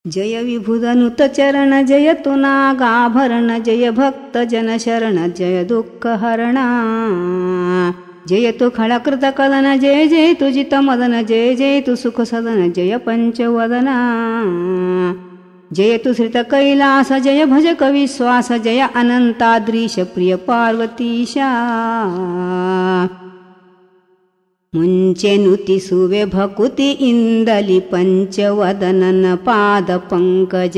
ಜಯ ವಿಭುಧನುತ ಚರಣ ಜಯತು ನಾಗಾಭರಣ ಜಯ ಭಕ್ತ ಜನ ಶರಣ ಜಯ ದುಃಖ ಹರಣ ಜಯತು ಖಳಕೃತ ಕದನ ಜಯ ಜಯತು ಜಿತ ಮದನ ಜಯ ಜಯತು ಸುಖ ಸದನ ಜಯ ಪಂಚವದನ ಜಯತು ಶ್ರಿತ ಕೈಲಾಸ ಜಯ ಭಜ ಕವಿಶ್ವಾಸ ಜಯ ಅನಂತಾದ್ರೀಶ ಪ್ರಿಯ ಪಾರ್ವತೀಶ ಮುಂಚೆ ನುತಿಸುವೆ ಭಕುತಿಯಿಂದಲಿ ಪಂಚವದನನ ಪಾದ ಪಂಕಜ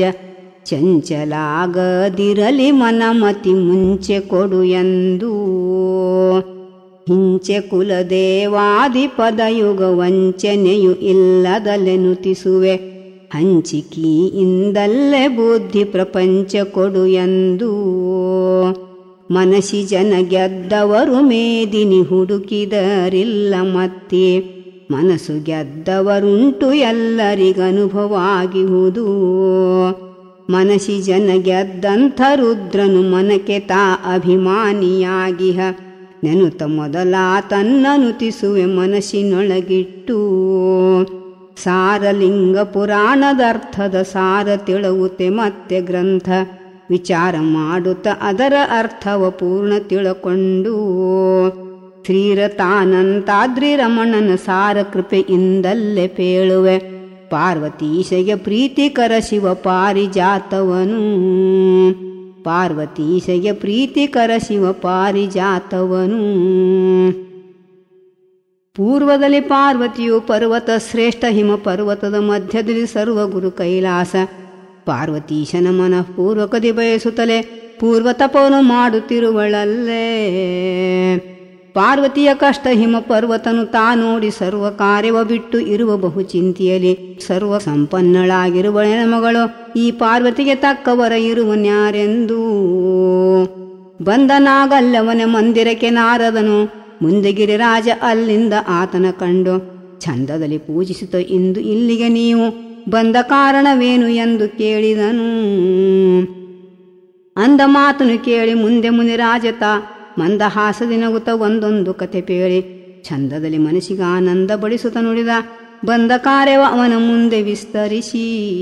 ಚಂಚಲಾಗದಿರಲಿ ಮನಮತಿ ಮುಂಚೆ ಕೊಡು ಎಂದು ಹಿಂಚೆ ಕುಲದೇವಾದಿ ಪದಯುಗ ವಂಚನೆಯು ಇಲ್ಲದಲೆ ನುತಿಸುವೆ ಹಂಚಿಕೆಯಿಂದಲ್ಲೇ ಬುದ್ಧಿ ಪ್ರಪಂಚ ಕೊಡು ಎಂದು ಮನಸಿ ಜನ ಗೆದ್ದವರು ಮೇದಿನಿ ಹುಡುಕಿದರಿಲ್ಲ ಮತ್ತೆ ಮನಸ್ಸು ಗೆದ್ದವರುಂಟು ಎಲ್ಲರಿಗನುಭವಾಗಿಹುದು ಮನಸಿ ಜನ ಗೆದ್ದಂಥ ರುದ್ರನು ಮನಕ್ಕೆ ತಾ ಅಭಿಮಾನಿಯಾಗಿಹ ನೆನುತ ಮೊದಲ ತನ್ನನುತಿಸುವೆ ಮನಸ್ಸಿನೊಳಗಿಟ್ಟು ಸಾರಲಿಂಗ ಪುರಾಣದರ್ಥದ ಸಾರ ತಿಳುವುತೆ ಮತ್ತೆ ಗ್ರಂಥ ವಿಚಾರ ಮಾಡುತ್ತ ಅದರ ಅರ್ಥವ ಪೂರ್ಣ ತಿಳಕೊಂಡು ಶ್ರೀರತಾನಂತಾದ್ರಿ ರಮಣನ ಸಾರ ಕೃಪೆಯಿಂದಲ್ಲೇ ಪೇಳುವೆ ಪಾರ್ವತೀಶಗೆ ಪ್ರೀತಿಕರ ಶಿವ ಪಾರಿಜಾತವನು ಪಾರ್ವತೀಶಗೆ ಪ್ರೀತಿಕರ ಶಿವ ಪಾರಿಜಾತವನು ಪೂರ್ವದಲ್ಲಿ ಪಾರ್ವತಿಯು ಪರ್ವತ ಶ್ರೇಷ್ಠ ಹಿಮ ಪರ್ವತದ ಮಧ್ಯದಲ್ಲಿ ಸರ್ವಗುರು ಕೈಲಾಸ ಪಾರ್ವತೀಶನ ಮನಃಪೂರ್ವಕದಿ ಬಯಸುತ್ತಲೇ ಪೂರ್ವ ತಪವನ್ನು ಮಾಡುತ್ತಿರುವಳಲ್ಲೇ ಪಾರ್ವತಿಯ ಕಷ್ಟ ಹಿಮ ಪರ್ವತನು ತಾ ನೋಡಿ ಸರ್ವ ಕಾರ್ಯವ ಬಿಟ್ಟು ಇರುವ ಬಹು ಚಿಂತೆಯಲ್ಲಿ ಸರ್ವ ಸಂಪನ್ನಳಾಗಿರುವಳ ಮಗಳು ಈ ಪಾರ್ವತಿಗೆ ತಕ್ಕವರ ಇರುವನ್ಯಾರೆಂದು ಬಂದನಾಗಲ್ಲವನ ಮಂದಿರಕ್ಕೆ ನಾರದನು ಮುಂದೆ ಗಿರಿರಾಜ ಅಲ್ಲಿಂದ ಆತನ ಕಂಡು ಛಂದದಲ್ಲಿ ಪೂಜಿಸುತ್ತ ಇಂದು ಇಲ್ಲಿಗೆ ನೀವು ಬಂದ ಕಾರಣವೇನು ಎಂದು ಕೇಳಿದನು ಅಂದ ಮಾತನು ಕೇಳಿ ಮುಂದೆ ಮುನಿರಾಜತ ಮಂದಹಾಸದಿ ನಗುತ್ತ ಒಂದೊಂದು ಕತೆ ಪೇಳಿ ಛಂದದಲ್ಲಿ ಮನಸ್ಸಿಗೆ ಆನಂದ ಬಡಿಸುತ್ತ ನುಡಿದ ಬಂದ ಕಾರ್ಯವ ಅವನ ಮುಂದೆ ವಿಸ್ತರಿಸಿ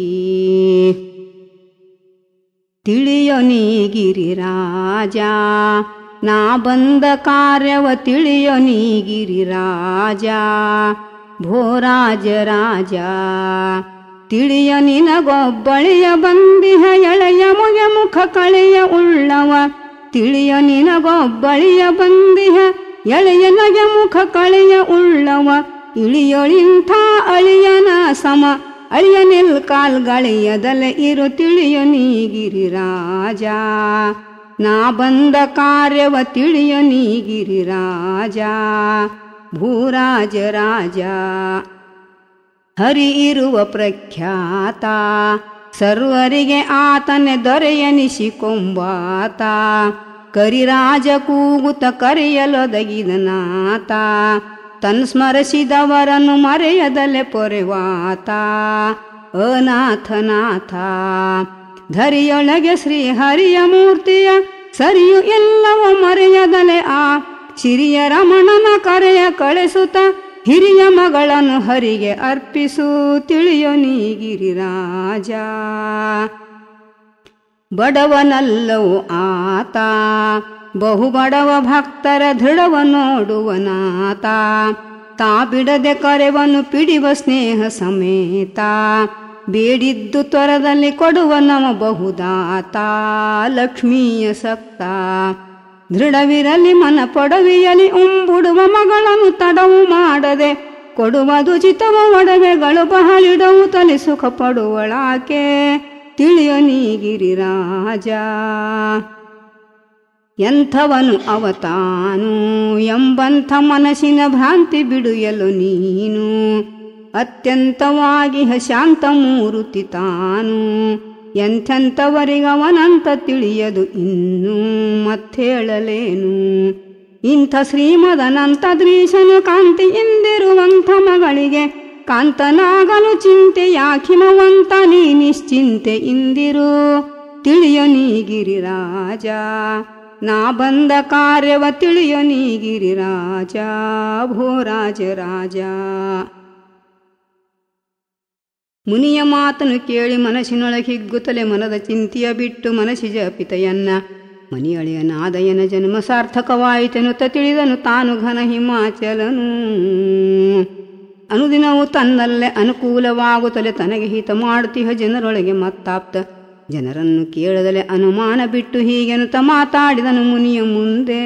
ತಿಳಿಯೋ ನೀ ಗಿರಿರಾಜ ನಾ ಬಂದ ಕಾರ್ಯವ ತಿಳಿಯೋ ನೀ ಗಿರಿರಾಜ ಭೋರಾಜ ರಾಜ ತಿಳಿಯ ನಿನಗೊಬ್ಬಳಿಯ ಬಂದಿಹ ಎಳೆಯ ಮುಗ ಮುಖ ಕಳೆಯ ಉಳ್ಳವ ತಿಳಿಯ ನಿನಗೊಬ್ಬಳಿಯ ಬಂದಿಹ ಎಳೆಯ ನಗೆ ಮುಖ ಕಳೆಯ ಉಳ್ಳವ ಇಳಿಯೊಳಿಂಥ ಅಳಿಯನ ಸಮ ಅಳಿಯನೆಲ್ ಕಾಲ್ಗಳೆಯದಲೆ ಇರು ತಿಳಿಯ ನೀಗಿರಿರಾಜ ನಾ ಬಂದ ಕಾರ್ಯವ ತಿಳಿಯ ನೀಗಿರಿರಾಜ ಭೂರಾಜ ರಾಜ ಹರಿ ಇರುವ ಪ್ರಖ್ಯಾತ ಸರ್ವರಿಗೆ ಆತನೆ ದೊರೆಯನಿಸಿಕೊಂಬಾತ ಕರಿರಾಜ ಕೂಗುತ ಕರೆಯಲೊದಗಿದನಾತ ತನ್ ಸ್ಮರಿಸಿದವರನ್ನು ಮರೆಯದಲೆ ಪೊರೆವಾತ ಅನಾಥನಾಥ ಧರಿಯೊಳಗೆ ಶ್ರೀ ಹರಿಯ ಮೂರ್ತಿಯ ಸರಿಯು ಎಲ್ಲವ ಮರೆಯದಲೆ ಆ ಸಿರಿಯ ರಮಣನ ಕರೆಯ ಕಳಿಸುತ್ತ ಹಿರಿಯ ಮಗಳನ್ನು ಹರಿಗೆ ಅರ್ಪಿಸು ತಿಳಿಯೋ ನೀಗಿರಿರಾಜ ಬಡವನಲ್ಲವು ಆತ ಬಹು ಬಡವ ಭಕ್ತರ ದೃಢವ ನೋಡುವನಾತ ತಾ ಬಿಡದೆ ಕರೆವನು ಪಿಡಿವ ಸ್ನೇಹ ಸಮೇತ ಬೇಡಿದ್ದು ತ್ವರದಲ್ಲಿ ಕೊಡುವ ನಮ ಬಹುದಾತ ಲಕ್ಷ್ಮೀಯ ಸಕ್ತ ದೃಢವಿರಲಿ ಮನ ಪೊಡವಿಯಲಿ ಉಂಬುಡುವ ಮಗಳನ್ನು ತಡವು ಮಾಡದೆ ಕೊಡುವುದು ಚಿತವ ಒಡವೆಗಳು ಬಹಳಿಡವು ತಲೆ ಸುಖ ಪಡುವಳಾಕೆ ತಿಳಿಯ ನೀಗಿರಿರಾಜ ಎಂಥವನು ಅವತಾನು ಎಂಬಂಥ ಮನಸ್ಸಿನ ಭ್ರಾಂತಿ ಬಿಡುಯಲು ನೀನು ಅತ್ಯಂತವಾಗಿ ಶಾಂತ ಮೂರುತಿ ತಾನು ಎಂಥೆಂಥವರಿಗವನಂತ ತಿಳಿಯದು ಇನ್ನೂ ಮತ್ತೇಳಲೇನು ಇಂಥ ಶ್ರೀಮದನಂತ ದ್ರೀಶನು ಕಾಂತಿ ಎಂದಿರುವಂಥ ಮಗಳಿಗೆ ಕಾಂತನಾಗಲು ಚಿಂತೆ ಯಾಖಿಮವಂತ ನೀ ನಿಶ್ಚಿಂತೆ ಇಂದಿರು ತಿಳಿಯ ನೀಗಿರಿರಾಜ ನಾ ಬಂದ ಕಾರ್ಯವ ತಿಳಿಯ ನೀಗಿರಿರಾಜ ಭೋರಾಜ ರಾಜ ಮುನಿಯ ಮಾತನು ಕೇಳಿ ಮನಸ್ಸಿನೊಳಗೆ ಹಿಗ್ಗುತ್ತಲೆ ಮನದ ಚಿಂತೆಯ ಬಿಟ್ಟು ಮನಸ್ಸಿಜ ಪಿತೆಯನ್ನ ಮನಿಯಳೆಯನಾದಯನ ಜನ್ಮ ಸಾರ್ಥಕವಾಯಿತೆನುತ್ತ ತಿಳಿದನು ತಾನು ಘನ ಹಿಮಾಚಲನು ಅನುದಿನವೂ ತನ್ನಲ್ಲೇ ಅನುಕೂಲವಾಗುತ್ತಲೆ ತನಗೆ ಹಿತ ಮಾಡುತ್ತಿಹ ಜನರೊಳಗೆ ಮತ್ತಾಪ್ತ ಜನರನ್ನು ಕೇಳದಲೆ ಅನುಮಾನ ಬಿಟ್ಟು ಹೀಗೆನುತ ಮಾತಾಡಿದನು ಮುನಿಯ ಮುಂದೆ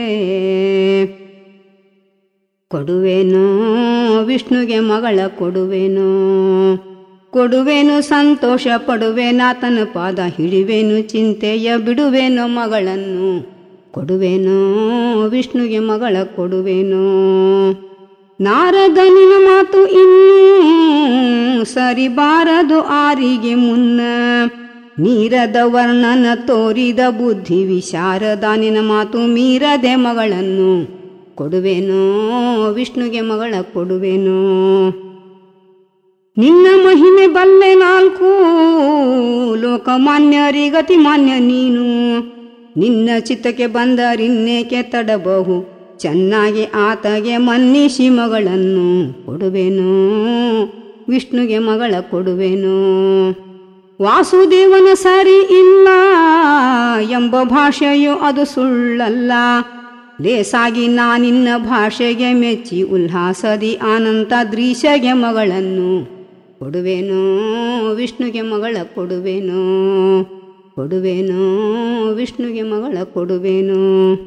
ಕೊಡುವೆನೋ ವಿಷ್ಣುಗೆ ಮಗಳ ಕೊಡುವೆನೋ ಕೊಡುವೆನು ಸಂತೋಷ ಪಡುವೆನಾತನ ಪಾದ ಹಿಡಿವೆನು ಚಿಂತೆಯ ಬಿಡುವೆನೋ ಮಗಳನ್ನು ಕೊಡುವೆನೋ ವಿಷ್ಣುಗೆ ಮಗಳ ಕೊಡುವೆನೋ ನಾರದನಿನ ಮಾತು ಇನ್ನೂ ಸರಿಬಾರದು ಆರಿಗೆ ಮುನ್ನ ನೀರದ ವರ್ಣನ ತೋರಿದ ಬುದ್ಧಿ ವಿಶಾರದಾನಿನ ಮಾತು ಮೀರದೆ ಮಗಳನ್ನು ಕೊಡುವೆನೋ ವಿಷ್ಣುಗೆ ಮಗಳ ಕೊಡುವೆನೋ ನಿನ್ನ ಮಹಿಮೆ ಬಲ್ಲೆ ನಾಲ್ಕು ಲೋಕಮಾನ್ಯರಿಗತಿ ಮಾನ್ಯ ನೀನು ನಿನ್ನ ಚಿತ್ತಕ್ಕೆ ಬಂದರಿನ್ನೇಕೆ ತಡಬಹು ಚೆನ್ನಾಗಿ ಆತಗೆ ಮನ್ನಿಸಿ ಮಗಳನ್ನು ಕೊಡುವೆನು ವಿಷ್ಣುಗೆ ಮಗಳ ಕೊಡುವೆನು ವಾಸುದೇವನ ಸರಿ ಇಲ್ಲ ಎಂಬ ಭಾಷೆಯು ಅದು ಸುಳ್ಳಲ್ಲ ಲೇಸಾಗಿ ನಾನಿನ್ನ ಭಾಷೆಗೆ ಮೆಚ್ಚಿ ಉಲ್ಲಾಸದಿ ಆನಂತ ದೃಶ್ಯಗೆ ಮಗಳನ್ನು ಕೊಡುವೆನೋ ವಿಷ್ಣುಗೆ ಮಗಳ ಕೊಡುವೆನೋ ಕೊಡುವೆನೋ ವಿಷ್ಣುಗೆ ಮಗಳ ಕೊಡುವೆನೋ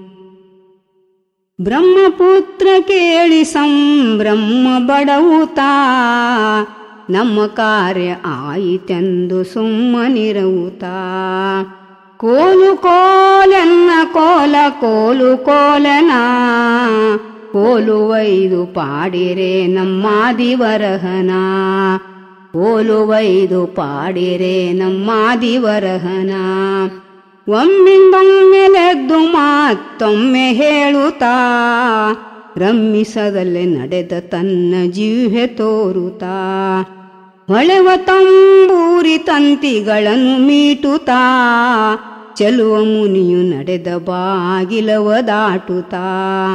ಬ್ರಹ್ಮಪುತ್ರ ಕೇಳಿ ಸಂಭ್ರಮ ಬಡವುತಾ ನಮ್ಮ ಕಾರ್ಯ ಆಯಿತೆಂದು ಸುಮ್ಮನಿರವುತಾ ಕೋಲು ಕೋಲೆನ್ನ ಕೋಲ ಕೋಲು ಕೋಲನ ಕೋಲು ಒಯ್ದು ಪಾಡಿರೆ ನಮ್ಮಾದಿವರಹನ ಕೋಲು ಒಯ್ದು ಪಾಡಿರೆ ನಮ್ಮಾದಿವರಹನ ಒಮ್ಮಿಂದೊಮ್ಮೆಲೆದ್ದು ಮಾತ್ತೊಮ್ಮೆ ಹೇಳುತ್ತಾ ರಮ್ಮಿಸದಲ್ಲೇ ನಡೆದ ತನ್ನ ಜಿಹ್ವೆ ತೋರುತ್ತಾ ಹೊಳೆವ ತಂಬೂರಿ ತಂತಿಗಳನ್ನು ಮೀಟುತ್ತಾ ಚೆಲುವ ಮುನಿಯು ನಡೆದ ಬಾಗಿಲವ ದಾಟುತ್ತಾ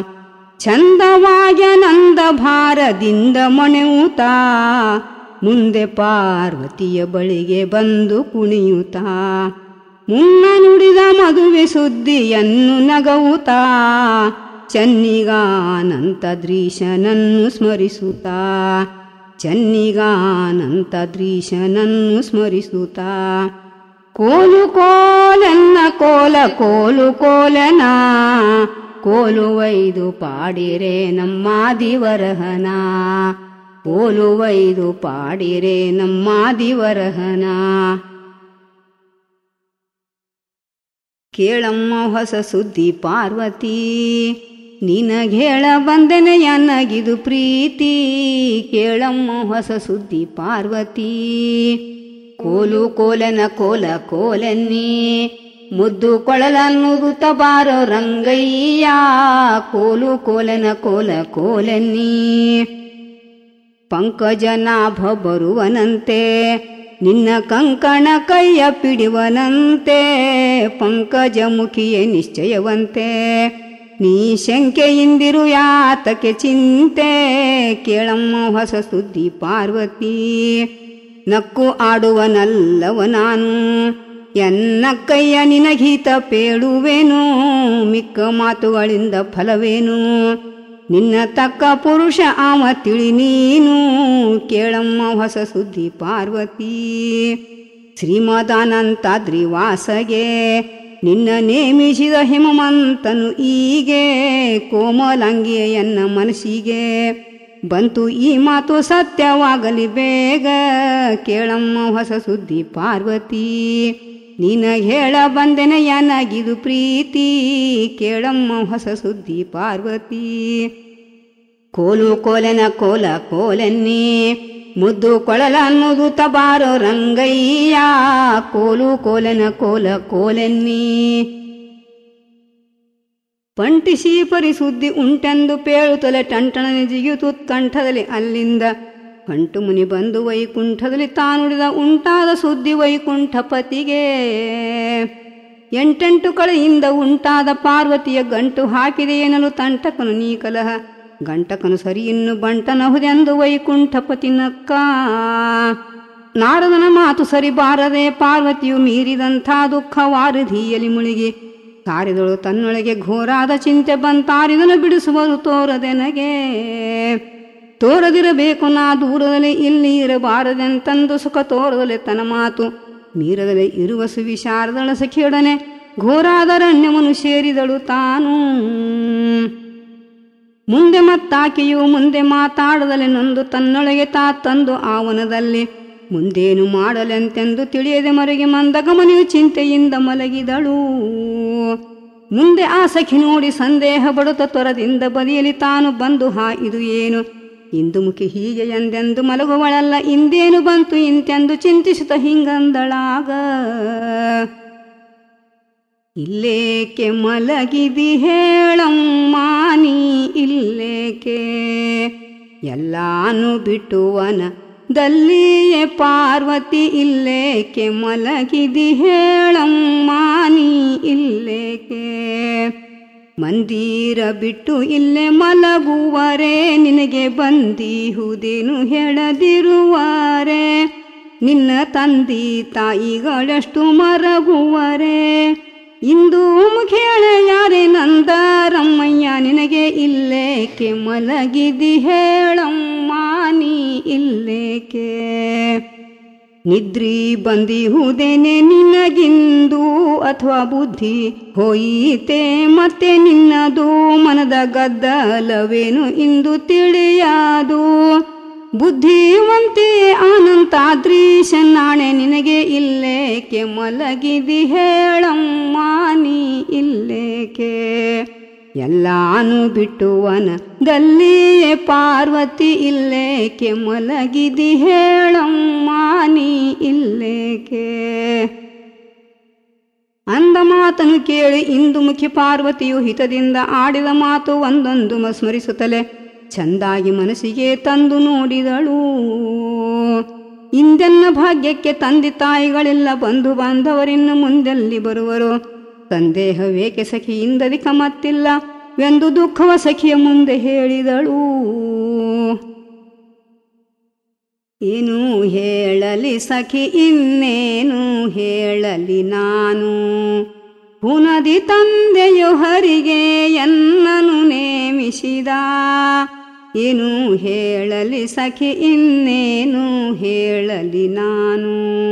ಚಂದವಾಗ್ಯನಂದ ಭಾರದಿಂದ ಮಣೆಯುತ್ತಾ ಮುಂದೆ ಪಾರ್ವತಿಯ ಬಳಿಗೆ ಬಂದು ಕುಣಿಯುತ್ತಾ ಮುನ್ನ ನುಡಿದ ಮದುವೆ ಸುದ್ದಿಯನ್ನು ನಗವುತ್ತಾ ಚನ್ನಿಗಾನಂತ ದೃಶನನ್ನು ಸ್ಮರಿಸುತ್ತಾ ಚನ್ನಿಗಾನಂತ ದೃಶನನ್ನು ಸ್ಮರಿಸುತ್ತಾ ಕೋಲು ಕೋಲೆನ್ನ ಕೋಲ ಕೋಲು ಕೋಲನ ಕೋಲು ಒಯ್ದು ಪಾಡಿರೆ ನಮ್ಮಾದಿವರಹನ ಕೋಲು ಒಯ್ದು ಪಾಡಿರೆ ನಮ್ಮಾದಿವರಹನ ಕೇಳಮ್ಮ ಹೊಸ ಸುದ್ದಿ ಪಾರ್ವತಿ ನಿನಗೇಳ ಬಂದನೆ ನನಗಿದು ಪ್ರೀತಿ ಕೇಳಮ್ಮ ಹೊಸ ಸುದ್ದಿ ಪಾರ್ವತಿ ಕೋಲು ಕೋಲನ ಕೋಲ ಕೋಲನ್ನಿ ಮುದ್ದು ಕೊಳಲನ್ನುದುತ್ತ ಬಾರೋ ರಂಗಯ್ಯ ಕೋಲು ಕೋಲನ ಕೋಲ ಕೋಲನ್ನಿ ಪಂಕಜನಾಭ ಬರುವನಂತೆ ನಿನ್ನ ಕಂಕಣ ಕೈಯ ಪಿಡಿವನಂತೆ ಪಂಕಜ ಮುಖಿಯೇ ನಿಶ್ಚಯವಂತೆ ನೀ ಶಂಕೆಯಿಂದಿರು ಯಾತಕ್ಕೆ ಚಿಂತೆ ಕೇಳಮ್ಮ ಹೊಸ ಸುದ್ದಿ ಪಾರ್ವತಿ ನಕ್ಕು ಆಡುವನಲ್ಲವ ನಾನು ಎನ್ನ ಕೈಯ ನಿನಗೀತ ಪೇಳುವೇನು ಮಿಕ್ಕ ಮಾತುಗಳಿಂದ ಫಲವೇನು ನಿನ್ನ ತಕ್ಕ ಪುರುಷ ಆವ ತಿಳಿ ನೀನು ಕೇಳಮ್ಮ ಹೊಸ ಸುದ್ದಿ ಪಾರ್ವತಿ ಶ್ರೀಮದಾನಂತಾದ್ರಿವಾಸಗೆ ನಿನ್ನ ನೇಮಿಸಿದ ಹಿಮಮಂತನು ಈಗೆ ಕೋಮಲಾಂಗಿಯ ಎನ್ನ ಮನಸ್ಸಿಗೆ ಬಂತು ಈ ಮಾತು ಸತ್ಯವಾಗಲಿ ಬೇಗ ಕೇಳಮ್ಮ ಹೊಸ ಸುದ್ದಿ ಪಾರ್ವತಿ ನಿನಗೆ ಹೇಳ ಬಂದೆನೆ ಯನಗಿದು ಪ್ರೀತಿ ಕೇಳಮ್ಮ ಹೊಸ ಸುದ್ದಿ ಪಾರ್ವತಿ ಕೋಲು ಕೋಲೆನ ಕೋಲ ಕೋಲೆನ್ನಿ ಮುದ್ದು ಕೊಳಲನ್ನುದು ತಬಾರೋ ರಂಗಯ್ಯ ಕೋಲು ಕೋಲೆನ ಕೋಲ ಕೋಲೆನ್ನಿ ಪಂಟಿಸಿ ಪರಿಸುದ್ದಿ ಉಂಟೆಂದು ಪೇಳುತ್ತಲೆ ಟಂಟಣನೆ ಜಿಗಿಯುತ್ತು ಕಂಠದಲ್ಲಿ ಅಲ್ಲಿಂದ ಕಂಟು ಮುನಿ ಬಂದು ವೈಕುಂಠದಲ್ಲಿ ತಾನುಡಿದ ಉಂಟಾದ ಸುದ್ದಿ ವೈಕುಂಠಪತಿಗೆ ಎಂಟೆಂಟು ಕಳೆಯಿಂದ ಉಂಟಾದ ಪಾರ್ವತಿಯ ಗಂಟು ಹಾಕಿದೆ ಎನ್ನಲು ತಂಟಕನು ನೀ ಕಲಹ ಗಂಟಕನು ಸರಿ ಇನ್ನು ಬಂಟನಹುದೆಂದು ವೈಕುಂಠಪತಿ ನಕ್ಕ ನಾರದನ ಮಾತು ಸರಿ ಬಾರದೆ ಪಾರ್ವತಿಯು ಮೀರಿದಂಥ ದುಃಖ ವಾರಧಿಯಲ್ಲಿ ಮುಳುಗಿ ಸಾರಿದಳು ತನ್ನೊಳಗೆ ಘೋರಾದ ಚಿಂತೆ ಬಂತಾರಿದನು ಬಿಡಿಸುವರು ತೋರದೆನಗೆ ತೋರದಿರಬೇಕು ನಾ ದೂರದಲ್ಲಿ ಇಲ್ಲಿ ಇರಬಾರದೆಂತಂದು ಸುಖ ತೋರದಲೆ ತನ್ನ ಮಾತು ಮೀರದಲೆ ಇರುವ ಸುವಿಶಾರದಳ ಸಖಿಯೊಡನೆ ಘೋರಾದರಣ್ಯವನ್ನು ಸೇರಿದಳು ತಾನು ಮುಂದೆ ಮತ್ತಾಕೆಯು ಮುಂದೆ ಮಾತಾಡದಲೆ ನೊಂದು ತನ್ನೊಳಗೆ ತಾ ತಂದು ಆವನದಲ್ಲಿ ಮುಂದೇನು ಮಾಡಲೆಂತೆಂದು ತಿಳಿಯದೆ ಮರೆಗೆ ಮಂದಗಮನಿಯು ಚಿಂತೆಯಿಂದ ಮಲಗಿದಳು ಮುಂದೆ ಆ ಸಖಿ ನೋಡಿ ಸಂದೇಹ ಬಡುತ್ತ ತೊರದಿಂದ ಬದಿಯಲ್ಲಿ ತಾನು ಬಂದು ಹಾ ಇದು ಏನು ಇಂದು ಮುಖಿ ಹೀಗೆ ಎಂದೆಂದು ಮಲಗುವಳಲ್ಲ ಇಂದೇನು ಬಂತು ಇಂತೆಂದು ಚಿಂತಿಸುತ್ತ ಹಿಂಗಂದಳಾಗ ಇಲ್ಲೇಕೆ ಮಲಗಿದಿ ಹೇಳಮ್ಮ ನೀ ಇಲ್ಲೇಕೆ ಎಲ್ಲಾನು ಬಿಟ್ಟುವನ ದಲ್ಲಿಯೇ ಪಾರ್ವತಿ ಇಲ್ಲೇಕೆ ಮಲಗಿದಿ ಹೇಳಮ್ಮ ನೀ ಇಲ್ಲೇಕೆ ಮಂದಿರ ಬಿಟ್ಟು ಇಲ್ಲೇ ಮಲಗುವರೆ ನಿನಗೆ ಬಂದಿಹುದೇನು ಹೇಳದಿರುವರೆ ನಿನ್ನ ತಂದಿ ತಾಯಿಗಳಷ್ಟು ಮರಗುವರೆ ಇಂದು ಮುಖೇಳೆ ಯಾರೇ ನಂದರಮ್ಮಯ್ಯ ನಿನಗೆ ಇಲ್ಲೇಕೆ ಮಲಗಿದಿ ಹೇಳಮ್ಮ ನೀ ಇಲ್ಲೇಕೆ ನಿದ್ರಿ ಬಂದಿಹುದೇನೆ ನಿನಗಿಂದು ಅಥವಾ ಬುದ್ಧಿ ಹೋಯಿತೆ ಮತ್ತೆ ನಿನ್ನದು ಮನದ ಗದ್ದಲವೇನು ಇಂದು ತಿಳಿಯದು ಬುದ್ಧಿವಂತೆ ಅನಂತಾದ್ರೀಶ ನಾಣೆ ನಿನಗೆ ಇಲ್ಲೇಕೆ ಮಲಗಿದಿ ಹೇಳಮ್ಮ ನೀ ಇಲ್ಲೇಕೆ ಎಲ್ಲಾನು ಬಿಟ್ಟುವನ ದಲ್ಲಿಯೇ ಪಾರ್ವತಿ ಇಲ್ಲೇಕೆ ಮಲಗಿದಿ ಹೇಳಮ್ಮ ನೀ ಇಲ್ಲೇಕೆ ಅಂದ ಮಾತನು ಕೇಳಿ ಇಂದು ಮುಖಿ ಪಾರ್ವತಿಯು ಹಿತದಿಂದ ಆಡಿದ ಮಾತು ಒಂದೊಂದು ಸ್ಮರಿಸುತ್ತಲೇ ಚಂದಾಗಿ ಮನಸ್ಸಿಗೆ ತಂದು ನೋಡಿದಳು ಇಂದೆನ್ನ ಭಾಗ್ಯಕ್ಕೆ ತಂದೆ ತಾಯಿಗಳೆಲ್ಲ ಬಂಧು ಬಾಂಧವರಿನ್ನು ಮುಂದೆಲ್ಲಿ ಬರುವರು ಸಂದೇಹವೇಕೆ ಸಖಿಯಿಂದದಿಕ ಮತ್ತಿಲ್ಲ ಎಂದು ದುಃಖವ ಸಖಿಯ ಮುಂದೆ ಹೇಳಿದಳು ಏನು ಹೇಳಲಿ ಸಖಿ ಇನ್ನೇನು ಹೇಳಲಿ ನಾನು ಹುನದಿ ತಂದೆಯು ಹರಿಗೆ ಎನ್ನನು ನೇಮಿಸಿದ ಏನು ಹೇಳಲಿ ಸಖಿ ಇನ್ನೇನು ಹೇಳಲಿ ನಾನು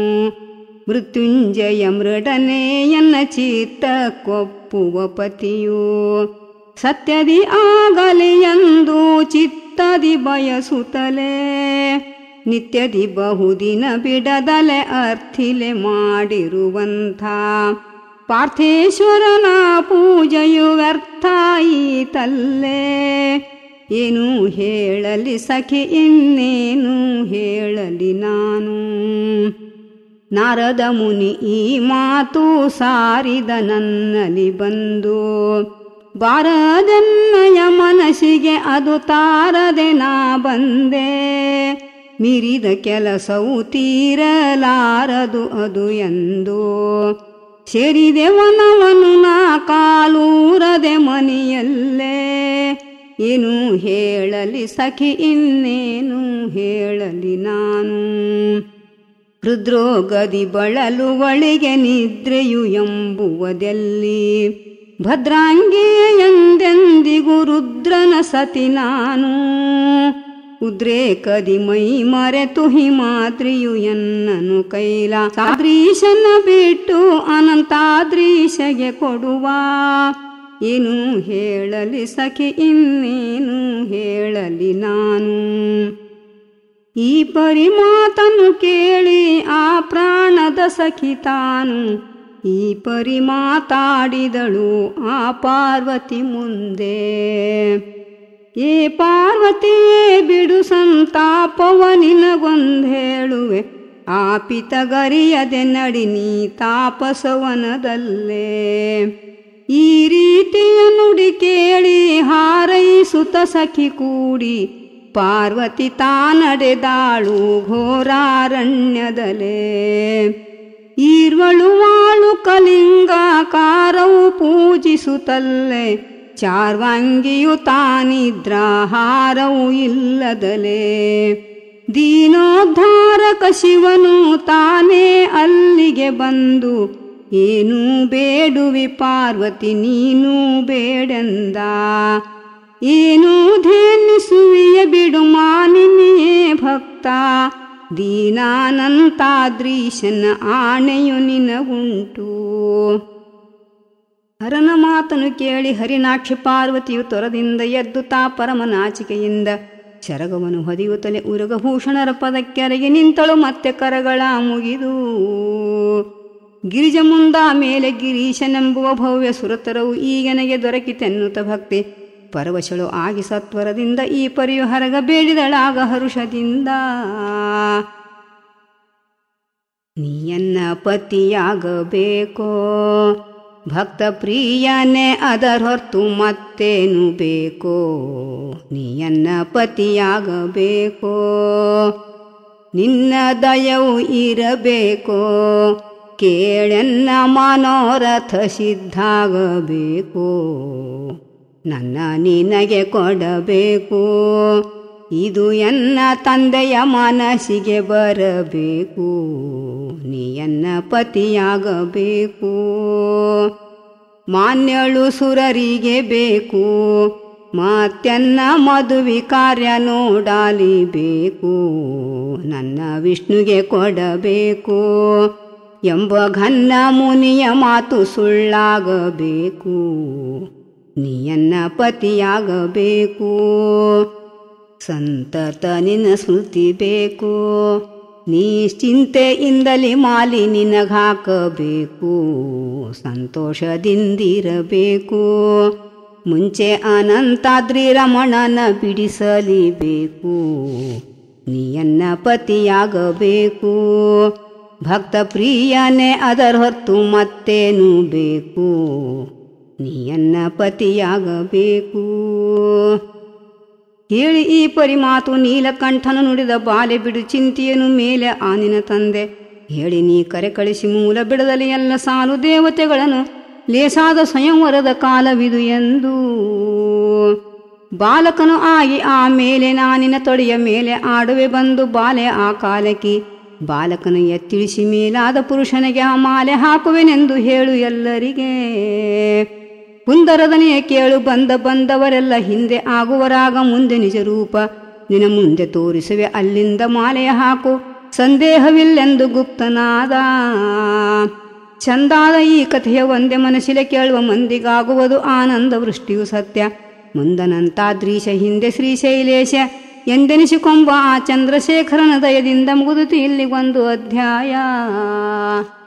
ಮೃತ್ಯುಂಜಯ ಮೃಡನೆ ಎನ್ನ ಚಿತ್ತ ಕೊಪ್ಪುವ ಪತಿಯು ಸತ್ಯದಿ ಆಗಲಿ ಎಂದು ಚಿತ್ತದಿ ಬಯಸುತ್ತಲೇ ನಿತ್ಯದಿ ಬಹುದಿನ ಬಿಡದಲೆ ಅರ್ಥಿಲೆ ಮಾಡಿರುವಂಥ ಪಾರ್ಥೇಶ್ವರನ ಪೂಜೆಯು ವ್ಯರ್ಥಾಯಿತಲ್ಲೇ ಏನು ಹೇಳಲಿ ಸಖಿ ಇನ್ನೇನು ಹೇಳಲಿ ನಾನು ನಾರದ ಮುನಿ ಈ ಮಾತು ಸಾರಿದ ನನ್ನಲ್ಲಿ ಬಂದು ಬಾರದೆನ್ನಯ ಮನಸ್ಸಿಗೆ ಅದು ತಾರದೆ ನಾ ಬಂದೆ ಮೀರಿದ ಕೆಲಸವು ತೀರಲಾರದು ಅದು ಎಂದು ಸೇರಿದೆ ವನವನು ನಾ ಕಾಲೂರದೆ ಮನೆಯಲ್ಲೇ ಏನು ಹೇಳಲಿ ಸಖಿ ಇನ್ನೇನು ಹೇಳಲಿ ನಾನು ಹೃದ್ರೋಗದಿ ಬಳಲುವಳಿಗೆ ನಿದ್ರೆಯು ಎಂಬುವುದೆಲ್ಲಿ ಭದ್ರಾಂಗಿ ಎಂದೆಂದಿಗೂ ರುದ್ರನ ಸತಿ ನಾನು ಉದ್ರೇಕದಿ ಮೈ ಮರೆತು ಹಿಮಾದ್ರಿಯು ಎನ್ನನು ಕೈಲ ಸಾದ್ರೀಶನ ಬಿಟ್ಟು ಅನಂತಾದ್ರೀಶಗೆ ಕೊಡುವ ಏನು ಹೇಳಲಿ ಸಖಿ ಇನ್ನೇನು ಹೇಳಲಿ ನಾನು ಈ ಪರಿ ಮಾತನ್ನು ಕೇಳಿ ಆ ಪ್ರಾಣದ ಸಖಿ ತಾನು ಈ ಪರಿ ಮಾತಾಡಿದಳು ಆ ಪಾರ್ವತಿ ಮುಂದೆ ಏ ಪಾರ್ವತಿಯೇ ಬಿಡು ಸಂತಾಪವ ನಿನಗೊಂದೇಳುವೆ ಆಪಿತಗರಿಯದೆ ನಡಿ ನೀ ತಾಪಸವನದಲ್ಲೇ ಈ ರೀತಿಯ ನುಡಿ ಕೇಳಿ ಹಾರೈಸುತ್ತ ಸಖಿ ಕೂಡಿ ಪಾರ್ವತಿ ತಾನಡೆದಾಳು ಘೋರಾರಣ್ಯದಲೇ ಈರ್ವಳು ವಾಳು ಕಲಿಂಗಾಕಾರವು ಪೂಜಿಸುತ್ತಲ್ಲೇ ಚಾರ್ವಾಂಗಿಯು ತಾನಿದ್ರಾಹಾರವು ಇಲ್ಲದಲೇ ದೀನೋದ್ಧಾರಕ ಶಿವನು ತಾನೇ ಅಲ್ಲಿಗೆ ಬಂದು ಏನು ಬೇಡುವಿ ಪಾರ್ವತಿ ನೀನು ಬೇಡೆಂದ ಏನು ಧೇನಿಸುವಿಯ ಬಿಡು ಮಾನಿನಿಯೇ ಭಕ್ತ ದೀನಾನಂತಾದ್ರೀಶನ ಆಣೆಯು ನಿನಗುಂಟು ಹರನ ಮಾತನು ಕೇಳಿ ಹರಿನಾಕ್ಷಿ ಪಾರ್ವತಿಯು ತೊರದಿಂದ ಎದ್ದು ತಾ ಪರಮ ನಾಚಿಕೆಯಿಂದ ಶರಗವನು ಹೊದಿಯುತ್ತಲೇ ಉರಗಭೂಷಣರ ಪದಕ್ಕೆರಗಿ ನಿಂತಳು ಮತ್ತೆ ಕರಗಳ ಮುಗಿದು ಗಿರಿಜ ಮುಂದ ಮೇಲೆ ಗಿರೀಶನೆಂಬುವ ಭವ್ಯ ಸುರತರವು ಈಗನೆಗೆ ದೊರಕಿತೆನ್ನುತ್ತ ಭಕ್ತಿ ಪರವಶಳು ಆಗಿ ಸತ್ವರದಿಂದ ಈ ಪರಿಯು ಹರಗ ಬೇಡಿದಳಾಗ ಹರುಷದಿಂದ ನೀಯನ್ನ ಪತಿಯಾಗಬೇಕೋ ಭಕ್ತ ಪ್ರಿಯನೇ ಅದರ ಹೊರ್ತು ಮತ್ತೇನು ಬೇಕೋ ನೀಯನ್ನ ಪತಿಯಾಗಬೇಕೋ ನಿನ್ನ ದಯವು ಇರಬೇಕೋ ಕೇಳೆನ್ನ ಮನೋರಥ ಸಿದ್ಧಾಗಬೇಕು ನನ್ನ ನಿನಗೆ ಕೊಡಬೇಕು ಇದು ಎನ್ನ ತಂದೆಯ ಮನಸ್ಸಿಗೆ ಬರಬೇಕು ನೀ ಎನ್ನ ಪತಿಯಾಗಬೇಕು ಮಾನ್ಯಳು ಸುರರಿಗೆ ಬೇಕು ಮತ್ತೆನ್ನ ಮದುವೆ ಕಾರ್ಯ ನೋಡಲಿಬೇಕು ನನ್ನ ವಿಷ್ಣುಗೆ ಕೊಡಬೇಕು ಎಂಬ ಘನ್ನ ಮುನಿಯ ಮಾತು ಸುಳ್ಳಾಗಬೇಕು ನೀಯನ್ನ ಪತಿಯಾಗಬೇಕು ಸಂತತ ನಿನ್ನ ಸ್ಮೃತಿ ಬೇಕು ನೀ ಚಿಂತೆಯಿಂದಲೇ ಮಾಲಿ ನಿನಗಾಕಬೇಕು ಸಂತೋಷದಿಂದಿರಬೇಕು ಮುಂಚೆ ಅನಂತಾದ್ರಿ ರಮಣನ ಬಿಡಿಸಲಿಬೇಕು ನೀಯನ್ನ ಪತಿಯಾಗಬೇಕು ಭಕ್ತ ಪ್ರಿಯನೇ ಅದರ ಹೊತ್ತು ಮತ್ತೇನು ಬೇಕು ನೀಯನ್ನ ಪತಿಯಾಗಬೇಕು ಹೇಳಿ ಈ ಪರಿಮಾತು ನೀಲಕಂಠನು ನುಡಿದ ಬಾಲೆ ಬಿಡು ಚಿಂತೆಯನು ಮೇಲೆ ಆನಿನ ತಂದೆ ಹೇಳಿ ನೀ ಕರೆ ಕಳಿಸಿ ಮೂಲ ಬಿಡದಲ್ಲಿ ಎಲ್ಲ ಸಾಲು ದೇವತೆಗಳನ್ನು ಲೇಸಾದ ಸ್ವಯಂವರದ ಕಾಲವಿದು ಎಂದು ಬಾಲಕನು ಆಗಿ ಆಮೇಲೆ ನಾನಿನ ತೊಡೆಯ ಮೇಲೆ ಆಡುವೆ ಬಂದು ಬಾಲೆ ಆ ಕಾಲಕ್ಕೆ ಬಾಲಕನು ಎತ್ತಿಳಿಸಿ ಮೇಲಾದ ಪುರುಷನಿಗೆ ಆ ಮಾಲೆ ಹಾಕುವೆನೆಂದು ಹೇಳು ಎಲ್ಲರಿಗೆ ಕುಂದರದನೆಯ ಕೇಳು ಬಂದ ಬಂದವರೆಲ್ಲ ಹಿಂದೆ ಆಗುವರಾಗ ಮುಂದೆ ನಿಜ ರೂಪ ನಿನ ಮುಂದೆ ತೋರಿಸುವೆ ಅಲ್ಲಿಂದ ಮಾಲೆಯ ಹಾಕು ಸಂದೇಹವಿಲ್ಲೆಂದು ಗುಪ್ತನಾದ ಚಂದಾದ ಈ ಕಥೆಯ ಒಂದೇ ಮನಸ್ಸಿಲೆ ಕೇಳುವ ಮಂದಿಗಾಗುವುದು ಆನಂದ ವೃಷ್ಟಿಯು ಸತ್ಯ ಮುಂದನಂತಾದ್ರೀಶ ಹಿಂದೆ ಶ್ರೀಶೈಲೇಶ ಎಂದೆನಿಸಿಕೊಂಬ ಆ ಚಂದ್ರಶೇಖರನ ದಯದಿಂದ ಮುಗಿದಿತು ಇಲ್ಲಿ ಒಂದು ಅಧ್ಯಾಯ